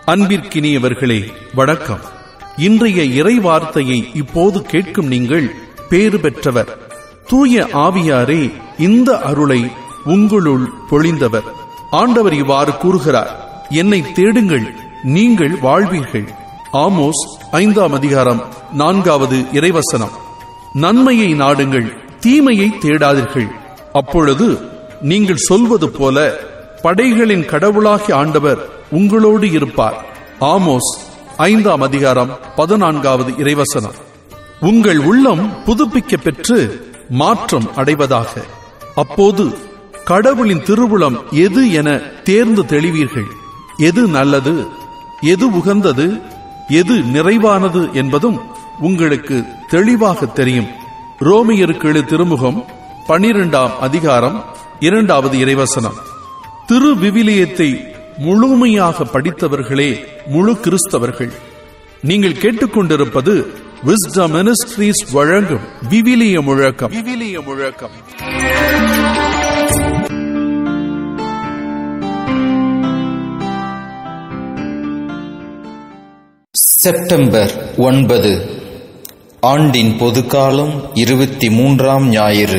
அன்பிற்கினியவர்களே வணக்கம் இன்றைய இறை வார்த்தையை இப்போது கேட்கும் நீங்கள் பேறு பெற்றவர் தூய ஆவியாரே இந்த அருளை உங்களுள் பொழிந்தவர் ஆண்டவர் இவ்வாறு கூறுகிறார் என்னை தேடுங்கள் நீங்கள் வாழ்வீர்கள் ஆமோஸ் ஐந்தாம் அதிகாரம் நான்காவது இறைவசனம் நன்மையை நாடுங்கள் தீமையை தேடாதீர்கள் அப்பொழுது நீங்கள் சொல்வது போல படைகளின் கடவுளாகிய ஆண்டவர் உங்களோடு இருப்பார் ஆமோஸ் ஐந்தாம் அதிகாரம் பதினான்காவது இறைவசனம் உங்கள் உள்ளம் புதுப்பிக்க பெற்று மாற்றம் அடைவதாக அப்போது கடவுளின் திருவுளம் எது என தேர்ந்து தெளிவீர்கள் எது நல்லது எது உகந்தது எது நிறைவானது என்பதும் உங்களுக்கு தெளிவாக தெரியும் ரோமியருக்கு எழு திருமுகம் பனிரெண்டாம் அதிகாரம் இரண்டாவது இறைவசனம் திரு விவிலியத்தை முழுமையாக படித்தவர்களே முழு கிறிஸ்தவர்கள் நீங்கள் கேட்டுக்கொண்டிருப்பது விஸ்டம் மினிஸ்ட்ரீஸ் வழங்கும் விவிலிய முழக்கம் விவிலிய முழக்கம் செப்டம்பர் ஒன்பது ஆண்டின் பொதுக்காலம் இருபத்தி மூன்றாம் ஞாயிறு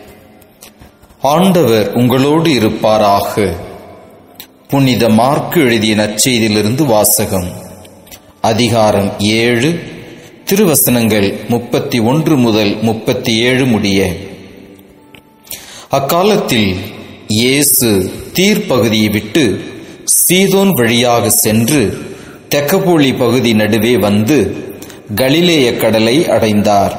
ஆண்டவர் உங்களோடு இருப்பாராக புனித மார்க்கு எழுதிய நற்செய்தியிலிருந்து வாசகம் அதிகாரம் ஏழு திருவசனங்கள் முப்பத்தி ஒன்று முதல் முப்பத்தி ஏழு முடிய அக்காலத்தில் இயேசு தீர்ப்பகுதியை விட்டு சீதோன் வழியாக சென்று தெக்கப்போலி பகுதி நடுவே வந்து கலிலேய கடலை அடைந்தார்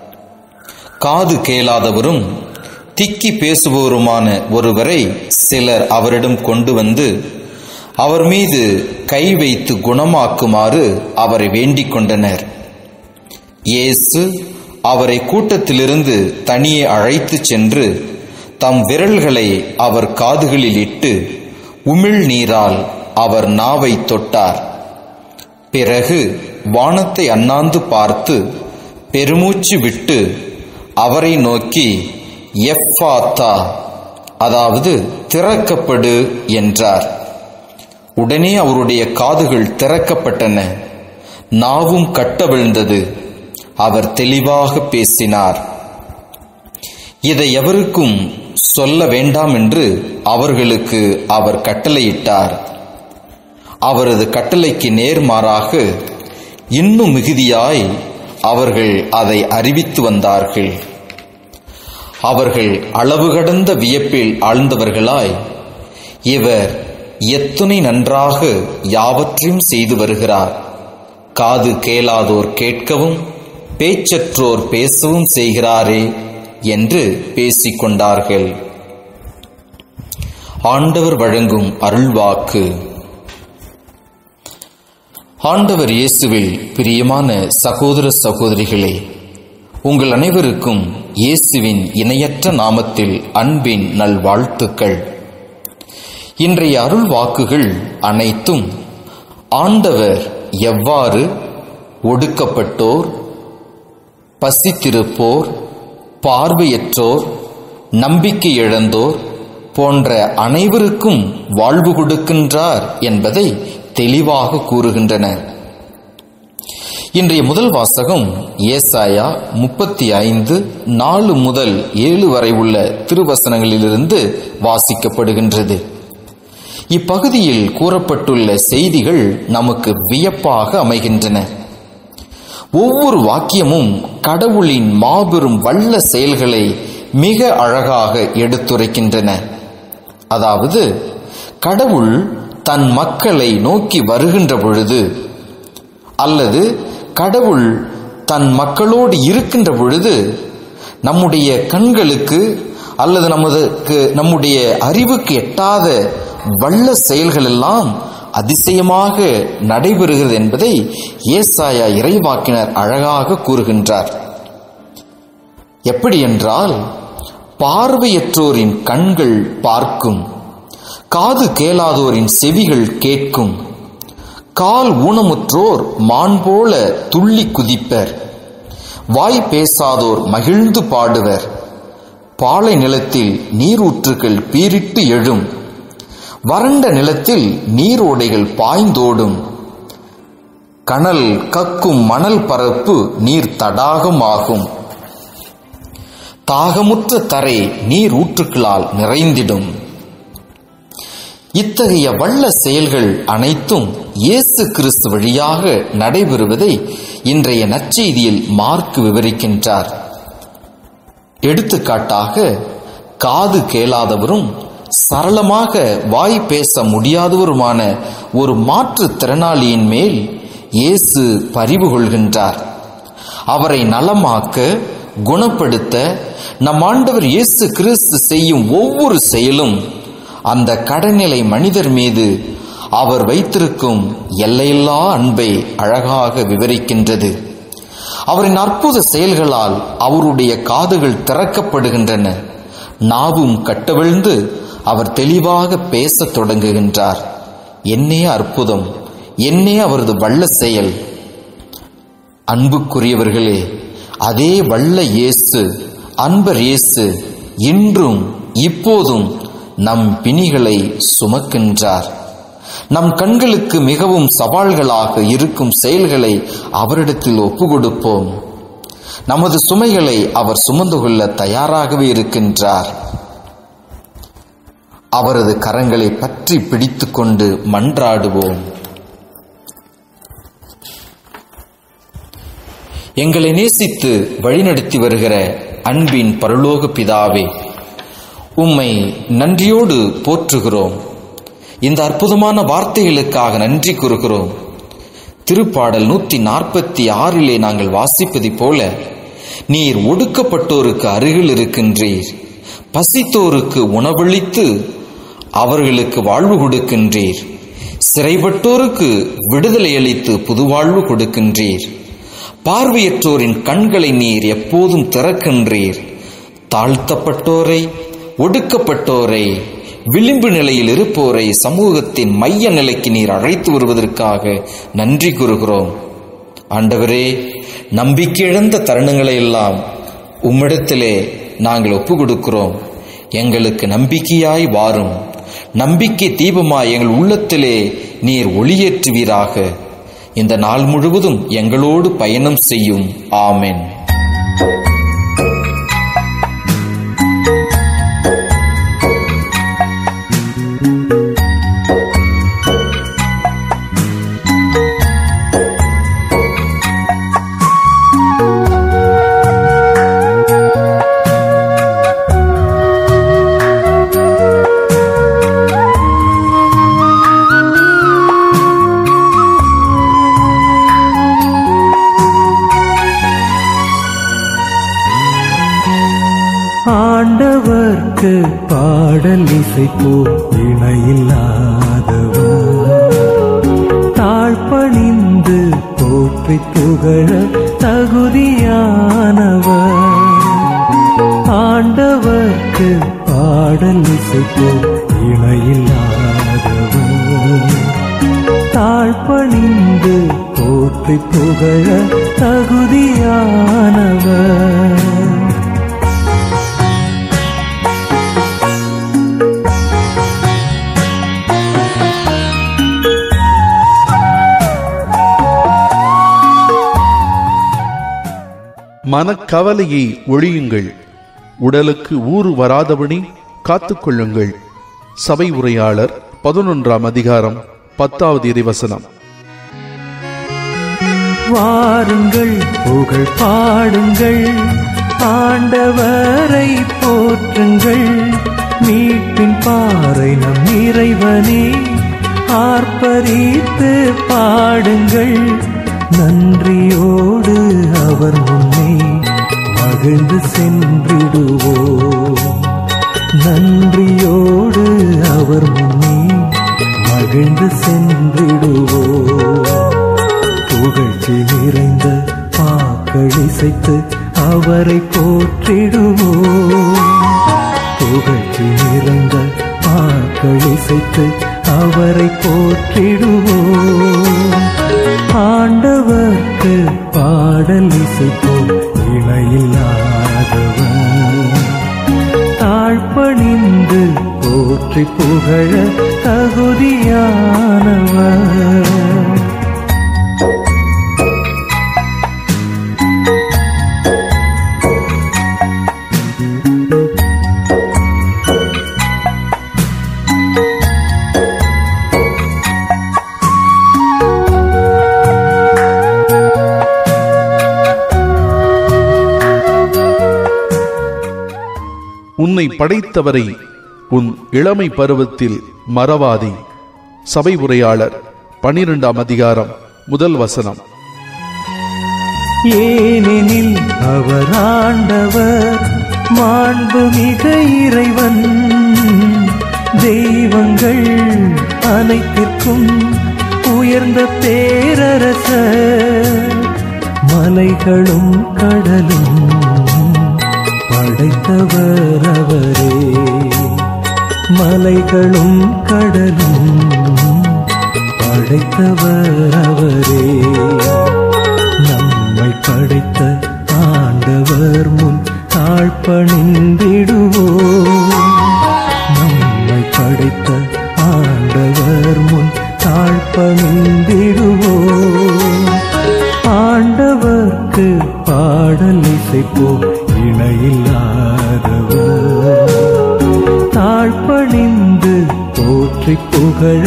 காது கேளாதவரும் திக்கி பேசுபவருமான ஒருவரை சிலர் அவரிடம் கொண்டு வந்து அவர் மீது கை வைத்து குணமாக்குமாறு அவரை வேண்டிக் கொண்டனர் இயேசு அவரை கூட்டத்திலிருந்து தனியே அழைத்துச் சென்று தம் விரல்களை அவர் காதுகளில் இட்டு உமிழ் நீரால் அவர் நாவை தொட்டார் பிறகு வானத்தை அண்ணாந்து பார்த்து பெருமூச்சு விட்டு அவரை நோக்கி எஃபாத்தா அதாவது திறக்கப்படு என்றார் உடனே அவருடைய காதுகள் திறக்கப்பட்டன நாவும் கட்டவிழ்ந்தது அவர் தெளிவாக பேசினார் இதை எவருக்கும் சொல்ல வேண்டாம் என்று அவர்களுக்கு அவர் கட்டளையிட்டார் அவரது கட்டளைக்கு நேர்மாறாக இன்னும் மிகுதியாய் அவர்கள் அதை அறிவித்து வந்தார்கள் அவர்கள் அளவு கடந்த வியப்பில் ஆழ்ந்தவர்களாய் இவர் எத்துணை நன்றாக யாவற்றையும் செய்து வருகிறார் காது கேளாதோர் கேட்கவும் பேச்சற்றோர் பேசவும் செய்கிறாரே என்று பேசிக்கொண்டார்கள் ஆண்டவர் வழங்கும் அருள்வாக்கு ஆண்டவர் இயேசுவில் பிரியமான சகோதர சகோதரிகளே உங்கள் அனைவருக்கும் இயேசுவின் இணையற்ற நாமத்தில் அன்பின் நல்வாழ்த்துக்கள் இன்றைய அருள் வாக்குகள் அனைத்தும் ஆண்டவர் எவ்வாறு ஒடுக்கப்பட்டோர் பசித்திருப்போர் பார்வையற்றோர் நம்பிக்கை இழந்தோர் போன்ற அனைவருக்கும் வாழ்வு கொடுக்கின்றார் என்பதை தெளிவாக கூறுகின்றன இன்றைய முதல் வாசகம் ஏசாயா முப்பத்தி ஐந்து நாலு முதல் ஏழு வரை உள்ள திருவசனங்களிலிருந்து வாசிக்கப்படுகின்றது இப்பகுதியில் கூறப்பட்டுள்ள செய்திகள் நமக்கு வியப்பாக அமைகின்றன ஒவ்வொரு வாக்கியமும் கடவுளின் மாபெரும் வல்ல செயல்களை மிக அழகாக எடுத்துரைக்கின்றன அதாவது கடவுள் தன் மக்களை நோக்கி வருகின்ற பொழுது அல்லது கடவுள் தன் மக்களோடு இருக்கின்ற பொழுது நம்முடைய கண்களுக்கு அல்லது நமதுக்கு நம்முடைய அறிவுக்கு எட்டாத வல்ல செயல்கள் எல்லாம் அதிசயமாக நடைபெறுகிறது என்பதை ஏசாயா இறைவாக்கினர் அழகாக கூறுகின்றார் எப்படி என்றால் பார்வையற்றோரின் கண்கள் பார்க்கும் காது கேளாதோரின் செவிகள் கேட்கும் கால் ஊனமுற்றோர் மான் போல துள்ளி குதிப்பர் வாய் பேசாதோர் மகிழ்ந்து பாடுவர் பாலை நிலத்தில் நீரூற்றுகள் பீரிட்டு எழும் வறண்ட நிலத்தில் நீரோடைகள் பாய்ந்தோடும் கனல் கக்கும் மணல் பரப்பு நீர் தடாகமாகும் தாகமுற்ற தரை நீர் ஊற்றுக்களால் நிறைந்திடும் இத்தகைய வல்ல செயல்கள் அனைத்தும் இயேசு கிறிஸ்து வழியாக நடைபெறுவதை இன்றைய நற்செய்தியில் மார்க் விவரிக்கின்றார் எடுத்துக்காட்டாக காது கேளாதவரும் சரளமாக வாய் பேச முடியாதவருமான ஒரு மாற்றுத் திறனாளியின் மேல் இயேசு பரிவு கொள்கின்றார் அவரை நலமாக்க குணப்படுத்த நம் ஆண்டவர் இயேசு கிறிஸ்து செய்யும் ஒவ்வொரு செயலும் அந்த கடநிலை மனிதர் மீது அவர் வைத்திருக்கும் எல்லையில்லா அன்பை அழகாக விவரிக்கின்றது அவரின் அற்புத செயல்களால் அவருடைய காதுகள் திறக்கப்படுகின்றன நாவும் கட்டவிழ்ந்து அவர் தெளிவாக பேசத் தொடங்குகின்றார் என்னே அற்புதம் என்னே அவரது வல்ல செயல் அன்புக்குரியவர்களே அதே வல்ல இயேசு அன்பர் இயேசு இன்றும் இப்போதும் நம் பிணிகளை சுமக்கின்றார் நம் கண்களுக்கு மிகவும் சவால்களாக இருக்கும் செயல்களை அவரிடத்தில் ஒப்பு கொடுப்போம் நமது சுமைகளை அவர் சுமந்து கொள்ள தயாராகவே இருக்கின்றார் அவரது கரங்களை பற்றி பிடித்துக்கொண்டு மன்றாடுவோம் எங்களை நேசித்து வழிநடத்தி வருகிற அன்பின் பரலோக பிதாவே உம்மை நன்றியோடு போற்றுகிறோம் இந்த அற்புதமான வார்த்தைகளுக்காக நன்றி கூறுகிறோம் திருப்பாடல் நூற்றி நாற்பத்தி ஆறிலே நாங்கள் வாசிப்பதைப் போல நீர் ஒடுக்கப்பட்டோருக்கு அருகில் இருக்கின்றீர் பசித்தோருக்கு உணவளித்து அவர்களுக்கு வாழ்வு கொடுக்கின்றீர் சிறைப்பட்டோருக்கு விடுதலை அளித்து புதுவாழ்வு கொடுக்கின்றீர் பார்வையற்றோரின் கண்களை நீர் எப்போதும் திறக்கின்றீர் தாழ்த்தப்பட்டோரை ஒடுக்கப்பட்டோரை விளிம்பு நிலையில் இருப்போரை சமூகத்தின் மைய நிலைக்கு நீர் அழைத்து வருவதற்காக நன்றி கூறுகிறோம் ஆண்டவரே நம்பிக்கை இழந்த தருணங்களை எல்லாம் உம்மிடத்திலே நாங்கள் ஒப்பு கொடுக்கிறோம் எங்களுக்கு நம்பிக்கையாய் வாரும் நம்பிக்கை தீபமாய் எங்கள் உள்ளத்திலே நீர் ஒளியேற்றுவீராக இந்த நாள் முழுவதும் எங்களோடு பயணம் செய்யும் ஆமென் ஆண்டவர்க்கு பாடல் இசைப்போ இணையில்லாதவர் தாழ்பணிந்து போற்றி புகழ தகுதியானவர் ஆண்டவர்க்கு பாடல் இசைப்போ இணையில்லாதவர் தாழ்பணிந்து போற்றி புகழ தகுதியானவர் மனக்கவலையை ஒழியுங்கள் உடலுக்கு ஊறு வராதபடி காத்துக்கொள்ளுங்கள் சபை உரையாளர் பதினொன்றாம் அதிகாரம் பத்தாவது இறைவசனம் வாருங்கள் புகழ் பாடுங்கள் ஆண்டவரை போற்றுங்கள் மீட்பின் பாறை நம் இறைவனே ஆர்ப்பரித்து பாடுங்கள் நன்றியோடு அவர் முன்னே மகிழ்ந்து சென்றிடுவோம் நன்றியோடு அவர் முன்னே மகிழ்ந்து சென்றிடுவோம் புகழ்ச்சி நிறைந்த பாக்கள் இசைத்து அவரை போற்றிடுவோம் புகழ்ச்சி நிறைந்த பாக்கள் இசைத்து அவரை போற்றிடுவோம் ஆண்டவர்க்கு பாடல் இசைப்போம் இணையில்லாதவர் தாழ்பணிந்து போற்றி புகழ தகுதியானவர் உன்னை படைத்தவரை உன் இளமை பருவத்தில் மறவாதே சபை உரையாளர் பனிரெண்டாம் அதிகாரம் முதல் வசனம் ஏனெனில் அவர் ஆண்டவர் மாண்புமிக இறைவன் தெய்வங்கள் அனைத்திற்கும் உயர்ந்த பேரரசர் மலைகளும் கடலும் படைத்தவர் அவரே மலைகளும் கடலும் படைத்தவர் அவரே நம்மை படைத்த ஆண்டவர் முன் தாழ்பணிந்திடுவோம் நம்மை படைத்த ஆண்டவர் முன் தாழ்பணிந்திடுவோம் ஆண்டவர்க்கு பாடல் இசைப்போம் இணையில்லாதவர் தாழ்பணிந்து போற்றி புகழ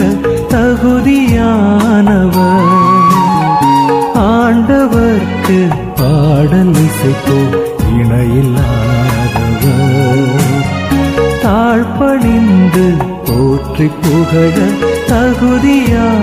தகுதியானவர் ஆண்டவர்க்கு பாடல் இசைப்போ இணையில்லாதவர் தாழ்பணிந்து போற்றி புகழ தகுதியானவர்